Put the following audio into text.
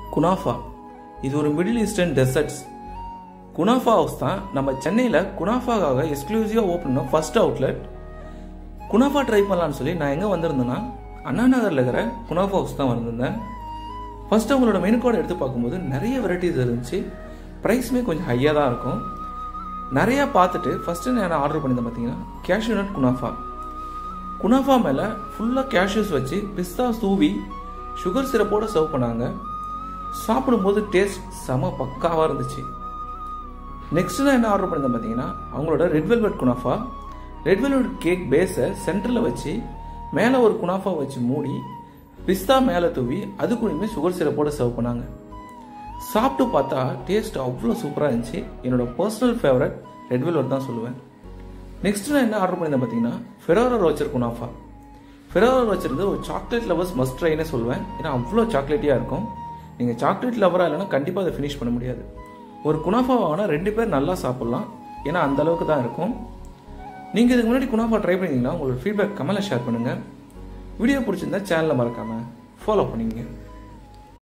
kunafa இது ஒரு middle eastern desserts kunafa house தான் நம்ம சென்னையில் குனாஃபாக்காக எக்ஸ்க்ளூசிவாக ஓப்பன் பண்ண ஃபர்ஸ்ட் அவுட்லெட் குனாஃபா ட்ரை பண்ணலான்னு சொல்லி நான் எங்கே வந்திருந்தேன்னா அண்ணா நகரில் இருக்கிற குனாஃபா ஹவுஸ் தான் வந்திருந்தேன் ஃபர்ஸ்ட் அவங்களோட மெனு கார்டு எடுத்து பார்க்கும்போது நிறைய வெரைட்டிஸ் இருந்துச்சு ப்ரைஸுமே கொஞ்சம் ஹையாக தான் இருக்கும் நிறையா பார்த்துட்டு ஃபஸ்ட்டு நான் ஆர்டர் பண்ணியிருந்தேன் பார்த்தீங்கன்னா கேஷ்யூ நட் குனாஃபா குனாஃபா மேலே ஃபுல்லாக கேஷ்யூஸ் வச்சு பிஸ்தா தூவி சுகர் சிரப்போடு சர்வ் பண்ணாங்க சாப்பிடும்போது டேஸ்ட் செம பக்காவாக இருந்துச்சு நெக்ஸ்ட் நான் என்ன ஆர்டர் பண்ணியிருந்தேன் பார்த்தீங்கன்னா அவங்களோட red velvet kunafa red velvet cake பேஸை சென்டரில் வச்சு மேலே ஒரு குனாஃபா வச்சு மூடி பிஸ்தா மேலே தூவி அது கூடயுமே சுகர் சிரப்போடு சர்வ் பண்ணாங்க சாப்பிட்டு பார்த்தா டேஸ்ட் அவ்வளோ சூப்பராக இருந்துச்சு என்னோட பர்சனல் ஃபேவரட் ரெட் வெல்வெட் தான் சொல்லுவேன் நெக்ஸ்ட் நான் என்ன ஆர்டர் பண்ணியிருந்தேன் பார்த்தீங்கன்னா Ferrero Rocher kunafa Ferrero Rocher வந்து ஒரு சாக்லேட் லவர்ஸ் மஸ்ட் ட்ரைனே சொல்லுவேன் ஏன்னா அவ்வளோ சாக்லேட்டியாக இருக்கும் நீங்கள் சாக்லேட் லவராக இல்லைன்னா கண்டிப்பாக அதை ஃபினிஷ் பண்ண முடியாது ஒரு குனாஃபா வாங்கினா ரெண்டு பேர் நல்லா சாப்பிட்லாம் ஏன்னா அந்த அளவுக்கு தான் இருக்கும் நீங்கள் இதுக்கு முன்னாடி குனாஃபா ட்ரை பண்ணிங்கன்னா உங்களோட ஃபீட்பேக் கமெண்ட்டில் ஷேர் பண்ணுங்கள் வீடியோ பிடிச்சிருந்தா சேனலை மறக்காமல் ஃபாலோ பண்ணிங்க